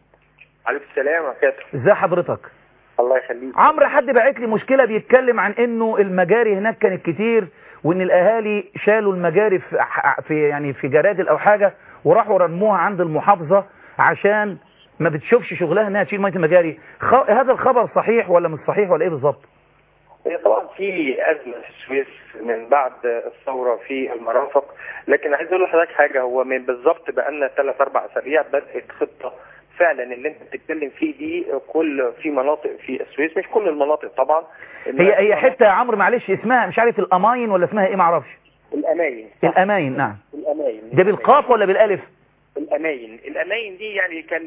عليكم السلام ورحمة ازي حضرتك الله يخليك عمرو حد باعت لي مشكله بيتكلم عن انه المجاري هناك كانت كتير وان الاهالي شالوا المجاري في, في يعني في جرادل او حاجه وراحوا رموها عند المحافظه عشان ما بتشوفش شغلها انها تشيل ميه المجاري خ... هذا الخبر صحيح ولا مش صحيح ولا ايه بالظبط هي طبعا في ازمه في السويس من بعد الثوره في المرافق لكن عايز اقول لحضرتك حاجه هو من بالظبط بقى لنا ثلاث اربع اسابيع بدات خطه فعلا اللي انت بتتكلم فيه دي كل في مناطق في السويس مش كل المناطق طبعا هي هي حته يا عمرو معلش اسمها مش عارف الاماين ولا اسمها ايه ما اعرفش الاماين الاماين نعم الاماين ده بالقاف ولا بالالف الاماين الاماين دي يعني كان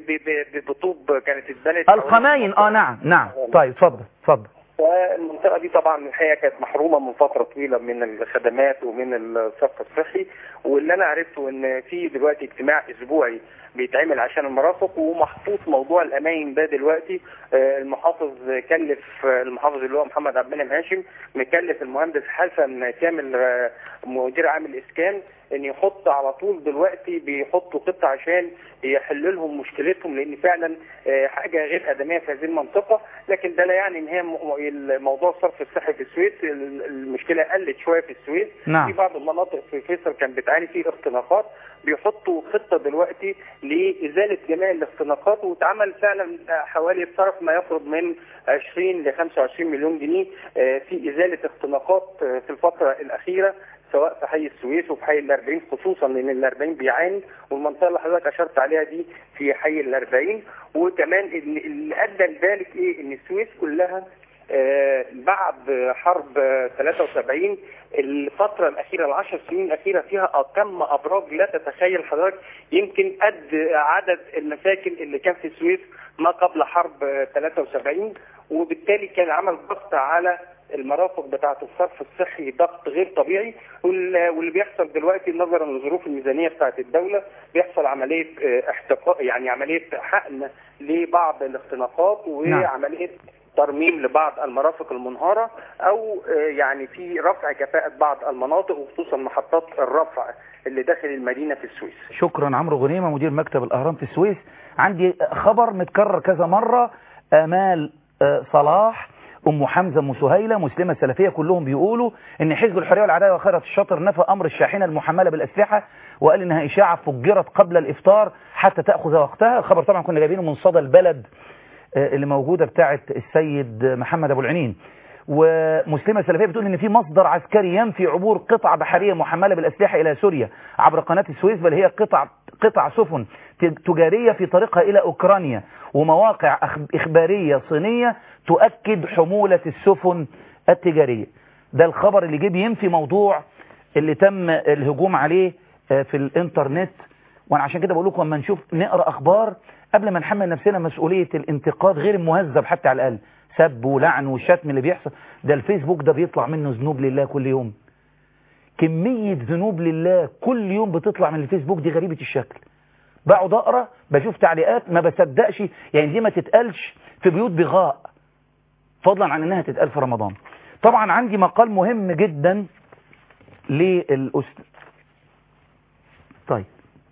بطوب كانت اتبنت القماين اه نعم نعم طيب اتفضل اتفضل والمنطقه دي طبعا الحقيقه كانت محرومه من فتره طويله من الخدمات ومن الصرف الصحي واللي انا عرفته ان في دلوقتي اجتماع اسبوعي بيتعمل عشان المرافق ومحطوط موضوع الاماين ده دلوقتي المحافظ كلف المحافظ اللي هو محمد عبد المنعم هاشم مكلف المهندس حسن كامل مدير عام الاسكان ان يحط على طول دلوقتي بيحطوا خطه عشان يحل لهم مشكلتهم لان فعلا حاجه غير ادميه في هذه المنطقه لكن ده لا يعني ان هي موضوع الصرف الصحي في السويس المشكله قلت شويه في السويس نعم. في بعض المناطق في فيصل كان بتعاني فيه اختناقات بيحطوا خطه دلوقتي لازاله جميع الاختناقات واتعمل فعلا حوالي بصرف ما يقرب من 20 ل 25 مليون جنيه في ازاله اختناقات في الفتره الاخيره سواء في حي السويس وفي حي الأربعين خصوصا لأن الأربعين بيعاني والمنطقة اللي حضرتك أشرت عليها دي في حي الأربعين وكمان اللي أدى لذلك إيه إن السويس كلها آه بعد حرب آه 73 الفترة الأخيرة العشر سنين الأخيرة فيها كم أبراج لا تتخيل حضرتك يمكن قد عدد المساكن اللي كان في السويس ما قبل حرب آه 73 وبالتالي كان عمل ضغط على المرافق بتاعة الصرف الصحي ضغط غير طبيعي واللي بيحصل دلوقتي نظرا لظروف الميزانية بتاعة الدولة بيحصل عملية احتقاء يعني عملية حقن لبعض الاختناقات وعملية ترميم لبعض المرافق المنهارة او يعني في رفع كفاءة بعض المناطق وخصوصا محطات الرفع اللي داخل المدينة في السويس شكرا عمرو غنيمة مدير مكتب الأهرام في السويس عندي خبر متكرر كذا مرة آمال صلاح ام حمزه ام سهيله مسلمه سلفيه كلهم بيقولوا ان حزب الحريه والعداله وخيرة الشاطر نفى امر الشاحنه المحمله بالاسلحه وقال انها اشاعه فجرت قبل الافطار حتى تاخذ وقتها الخبر طبعا كنا جايبينه من صدى البلد آه، اللي موجودة بتاعة السيد محمد أبو العنين ومسلمة سلفية بتقول ان في مصدر عسكري ينفي عبور قطع بحرية محملة بالأسلحة إلى سوريا عبر قناة السويس بل هي قطع قطع سفن ت- تجارية في طريقها إلى أوكرانيا ومواقع أخ- إخبارية صينية تؤكد حمولة السفن التجارية ده الخبر اللي جه بينفي موضوع اللي تم الهجوم عليه آه، في الانترنت وانا عشان كده بقول لكم لما نشوف نقرا اخبار قبل ما نحمل نفسنا مسؤوليه الانتقاد غير المهذب حتى على الاقل سب ولعن والشتم اللي بيحصل ده الفيسبوك ده بيطلع منه ذنوب لله كل يوم كميه ذنوب لله كل يوم بتطلع من الفيسبوك دي غريبه الشكل بقعد اقرا بشوف تعليقات ما بصدقش يعني دي ما تتقالش في بيوت بغاء فضلا عن انها تتقال في رمضان طبعا عندي مقال مهم جدا للأستاذ طيب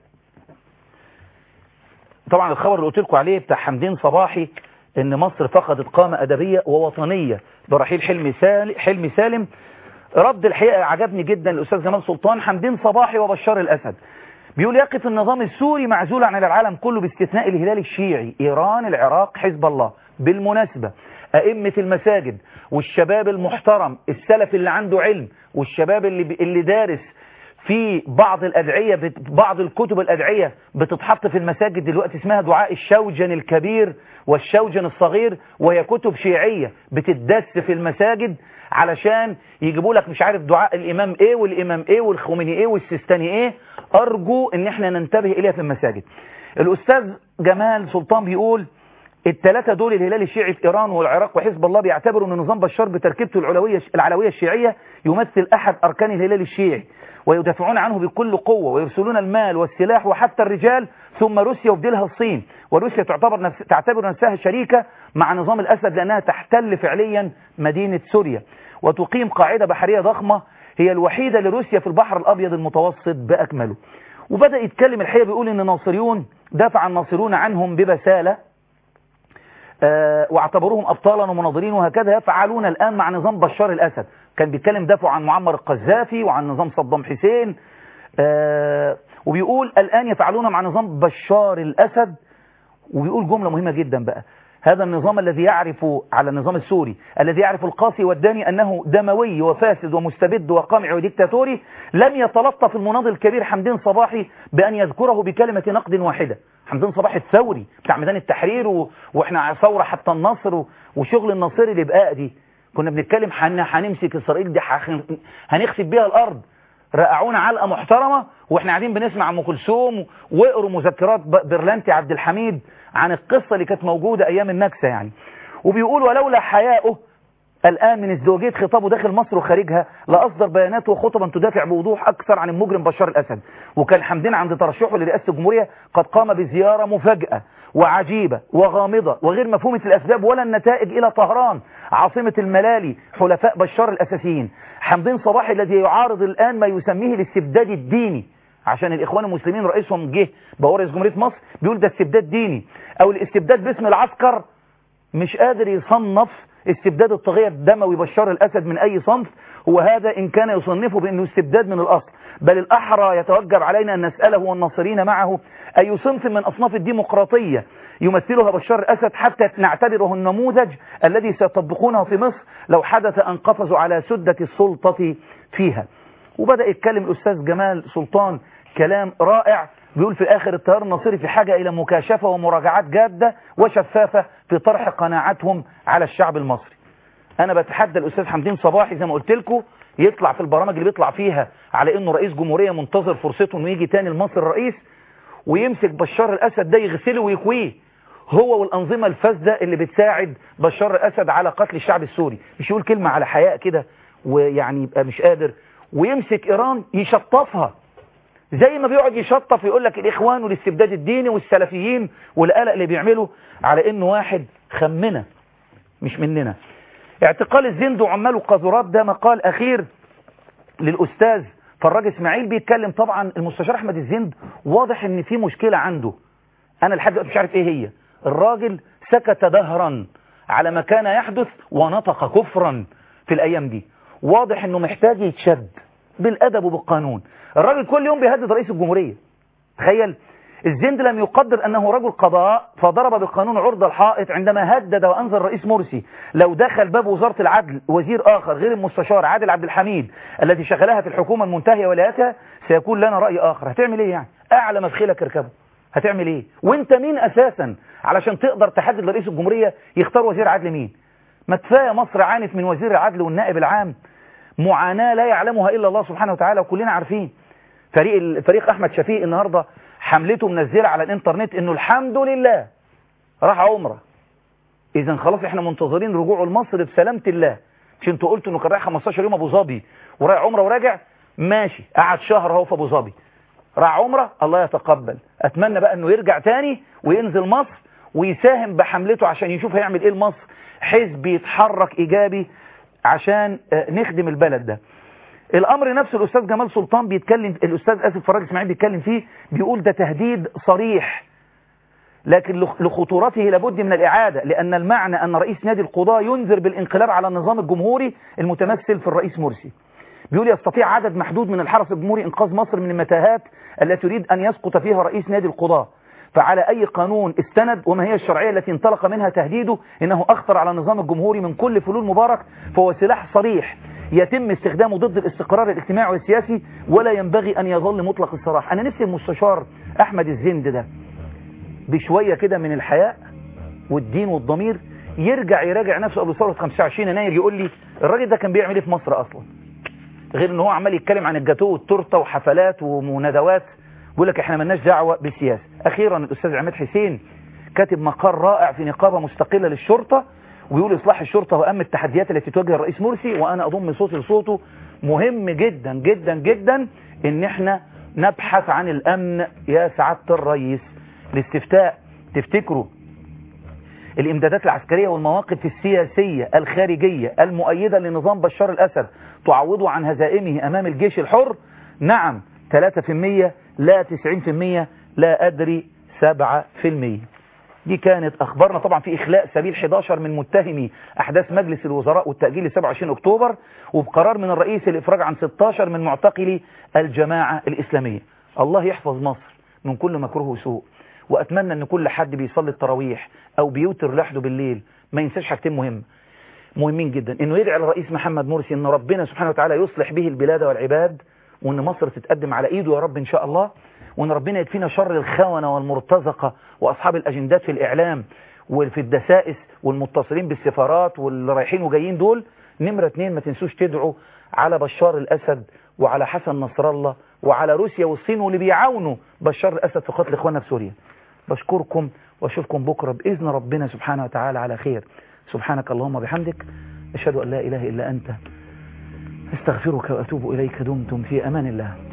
طبعا الخبر اللي قلت لكم عليه بتاع حمدين صباحي ان مصر فقدت قامة ادبية ووطنية برحيل حلمي سالم, حلمي سالم رد الحقيقة عجبني جدا الاستاذ جمال سلطان حمدين صباحي وبشار الاسد بيقول يقف النظام السوري معزول عن العالم كله باستثناء الهلال الشيعي ايران العراق حزب الله بالمناسبة ائمة المساجد والشباب المحترم السلف اللي عنده علم والشباب اللي اللي دارس في بعض الأدعية بت- بعض الكتب الأدعية بتتحط في المساجد دلوقتي اسمها دعاء الشوجن الكبير والشوجن الصغير وهي كتب شيعية بتدس في المساجد علشان يجيبوا لك مش عارف دعاء الإمام إيه والإمام إيه والخميني إيه والسيستاني إيه أرجو إن إحنا ننتبه إليها في المساجد الأستاذ جمال سلطان بيقول الثلاثة دول الهلال الشيعي في إيران والعراق وحزب الله بيعتبروا أن نظام بشار بتركيبته العلوية العلوية الشيعية يمثل أحد أركان الهلال الشيعي ويدافعون عنه بكل قوة ويرسلون المال والسلاح وحتى الرجال ثم روسيا وبدلها الصين وروسيا تعتبر نفس تعتبر نفسها شريكة مع نظام الأسد لأنها تحتل فعليا مدينة سوريا وتقيم قاعدة بحرية ضخمة هي الوحيدة لروسيا في البحر الأبيض المتوسط بأكمله وبدأ يتكلم الحقيقة بيقول أن الناصريون دافع الناصرون عنهم ببسالة آه، واعتبروهم أبطالا ومناظرين وهكذا يفعلون الآن مع نظام بشار الأسد كان بيتكلم دافع عن معمر القذافي وعن نظام صدام حسين آه، وبيقول الآن يفعلون مع نظام بشار الأسد وبيقول جملة مهمة جدا بقى هذا النظام الذي يعرف على النظام السوري الذي يعرف القاسي والداني أنه دموي وفاسد ومستبد وقامع وديكتاتوري لم يتلطف المناضل الكبير حمدين صباحي بأن يذكره بكلمة نقد واحدة حمدين صباحي الثوري بتاع ميدان التحرير و... واحنا ثورة حتى النصر و... وشغل الناصري اللي بقى دي كنا بنتكلم حن... هنمسك إسرائيل دي حخ... هنخسف بيها الأرض رقعونا علقة محترمة واحنا قاعدين بنسمع ام كلثوم واقروا مذكرات ب- برلانتي عبد الحميد عن القصة اللي كانت موجودة ايام النكسة يعني وبيقول ولولا حياؤه الآن من ازدواجية خطابه داخل مصر وخارجها لأصدر بيانات وخطبا تدافع بوضوح أكثر عن المجرم بشار الأسد وكان حمدين عند ترشحه لرئاسة الجمهورية قد قام بزيارة مفاجئة وعجيبة وغامضة وغير مفهومة الأسباب ولا النتائج إلى طهران عاصمة الملالي حلفاء بشار الأساسيين حمدين صباحي الذي يعارض الآن ما يسميه الاستبداد الديني عشان الإخوان المسلمين رئيسهم جه بقى رئيس جمهورية مصر بيقول ده استبداد ديني أو الاستبداد باسم العسكر مش قادر يصنف استبداد الطاغية الدموي بشار الأسد من أي صنف وهذا إن كان يصنفه بأنه استبداد من الأصل بل الأحرى يتوجب علينا أن نسأله والناصرين معه أي صنف من أصناف الديمقراطية يمثلها بشار الأسد حتى نعتبره النموذج الذي سيطبقونه في مصر لو حدث أن قفزوا على سدة السلطة فيها وبدأ يتكلم الأستاذ جمال سلطان كلام رائع بيقول في الآخر التيار الناصري في حاجة إلى مكاشفة ومراجعات جادة وشفافة في طرح قناعاتهم على الشعب المصري أنا بتحدى الأستاذ حمدين صباحي زي ما قلت لكم يطلع في البرامج اللي بيطلع فيها على إنه رئيس جمهورية منتظر فرصته إنه يجي تاني لمصر الرئيس ويمسك بشار الأسد ده يغسله ويكويه هو والأنظمة الفاسدة اللي بتساعد بشار الأسد على قتل الشعب السوري مش يقول كلمة على حياء كده ويعني يبقى مش قادر ويمسك إيران يشطفها زي ما بيقعد يشطف يقول لك الإخوان والاستبداد الديني والسلفيين والقلق اللي بيعمله على إنه واحد خمنا مش مننا اعتقال الزند وعماله قاذورات ده مقال أخير للأستاذ فراج إسماعيل بيتكلم طبعا المستشار أحمد الزند واضح إن في مشكلة عنده أنا لحد دلوقتي مش عارف إيه هي الراجل سكت دهرا على ما كان يحدث ونطق كفرا في الأيام دي واضح إنه محتاج يتشد بالأدب وبالقانون الراجل كل يوم بيهدد رئيس الجمهورية تخيل الزند لم يقدر أنه رجل قضاء فضرب بالقانون عرض الحائط عندما هدد وأنزل الرئيس مرسي لو دخل باب وزارة العدل وزير آخر غير المستشار عادل عبد الحميد التي شغلها في الحكومة المنتهية ولايتها سيكون لنا رأي آخر هتعمل إيه يعني أعلى مدخلك اركبه هتعمل إيه وانت مين أساسا علشان تقدر تحدد لرئيس الجمهورية يختار وزير عدل مين ما كفايه مصر عانت من وزير العدل والنائب العام معاناة لا يعلمها إلا الله سبحانه وتعالى وكلنا عارفين فريق فريق أحمد شفيق النهاردة حملته منزلة على الإنترنت إنه الحمد لله راح عمرة إذا خلاص إحنا منتظرين رجوعه لمصر بسلامة الله مش أنتوا قلتوا إنه كان رايح 15 يوم أبو ظبي ورايح عمرة وراجع ماشي قعد شهر أهو في أبو ظبي راح عمرة الله يتقبل أتمنى بقى إنه يرجع تاني وينزل مصر ويساهم بحملته عشان يشوف هيعمل إيه لمصر حزب يتحرك إيجابي عشان نخدم البلد ده الامر نفسه الاستاذ جمال سلطان بيتكلم الاستاذ اسف فراج اسماعيل بيتكلم فيه بيقول ده تهديد صريح لكن لخطورته لابد من الاعاده لان المعنى ان رئيس نادي القضاء ينذر بالانقلاب على النظام الجمهوري المتمثل في الرئيس مرسي بيقول يستطيع عدد محدود من الحرس الجمهوري انقاذ مصر من المتاهات التي يريد ان يسقط فيها رئيس نادي القضاء فعلى أي قانون استند وما هي الشرعية التي انطلق منها تهديده إنه أخطر على النظام الجمهوري من كل فلول مبارك فهو سلاح صريح يتم استخدامه ضد الاستقرار الاجتماعي والسياسي ولا ينبغي أن يظل مطلق السراح أنا نفسي المستشار أحمد الزند ده بشوية كده من الحياء والدين والضمير يرجع يراجع نفسه قبل ثورة 25 يناير يقول لي الراجل ده كان بيعمل ايه في مصر أصلا غير ان هو عمال يتكلم عن الجاتو والتورته وحفلات وندوات بيقول لك احنا ملناش دعوه بالسياسه اخيرا الاستاذ عماد حسين كاتب مقال رائع في نقابه مستقله للشرطه ويقول اصلاح الشرطه واهم التحديات التي تواجه الرئيس مرسي وانا اضم صوتي لصوته مهم جدا جدا جدا ان احنا نبحث عن الامن يا سعاده الرئيس الاستفتاء تفتكروا الامدادات العسكريه والمواقف السياسيه الخارجيه المؤيده لنظام بشار الاسد تعوضه عن هزائمه امام الجيش الحر نعم 3% لا 90% لا أدري 7% دي كانت أخبارنا طبعا في إخلاء سبيل 11 من متهمي أحداث مجلس الوزراء والتأجيل ل 27 أكتوبر وبقرار من الرئيس الإفراج عن 16 من معتقلي الجماعة الإسلامية الله يحفظ مصر من كل مكروه وسوء وأتمنى أن كل حد بيصلي التراويح أو بيوتر لحده بالليل ما ينساش حاجتين مهمة مهمين جدا انه يدعي الرئيس محمد مرسي ان ربنا سبحانه وتعالى يصلح به البلاد والعباد وان مصر تتقدم على ايده يا رب ان شاء الله وان ربنا يكفينا شر الخونة والمرتزقة واصحاب الاجندات في الاعلام وفي الدسائس والمتصلين بالسفارات واللي رايحين وجايين دول نمرة اتنين ما تنسوش تدعوا على بشار الاسد وعلى حسن نصر الله وعلى روسيا والصين واللي بيعاونوا بشار الاسد في قتل اخواننا في سوريا بشكركم واشوفكم بكرة باذن ربنا سبحانه وتعالى على خير سبحانك اللهم بحمدك اشهد ان لا اله الا انت استغفرك واتوب اليك دمتم في امان الله